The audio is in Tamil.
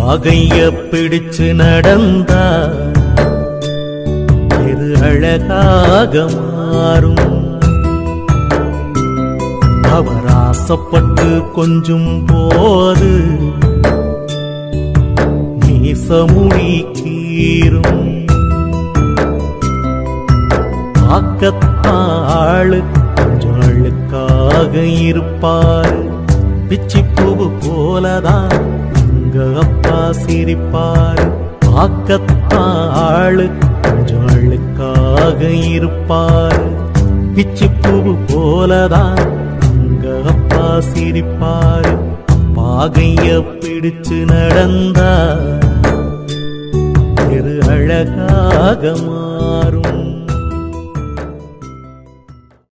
பாகைய பிடிச்சு நடந்தா இது அழகாக மாறும் அவர் ஆசைப்பட்டு கொஞ்சும் போது மீசமுடி கீரும் பார்க்கத்தாளு கொஞ்சம் அழுக்காக இருப்பாரு பிச்சி பூவு போலதான் உங்க அப்பா சிரிப்பாரு பார்க்கத்தாளு கொஞ்சம் அழுக்காக இருப்பாரு பிச்சி பூவு போலதான் உங்க அப்பா சிரிப்பாரு பாகைய பிடிச்சு நடந்தா திரு அழகாக மாறும்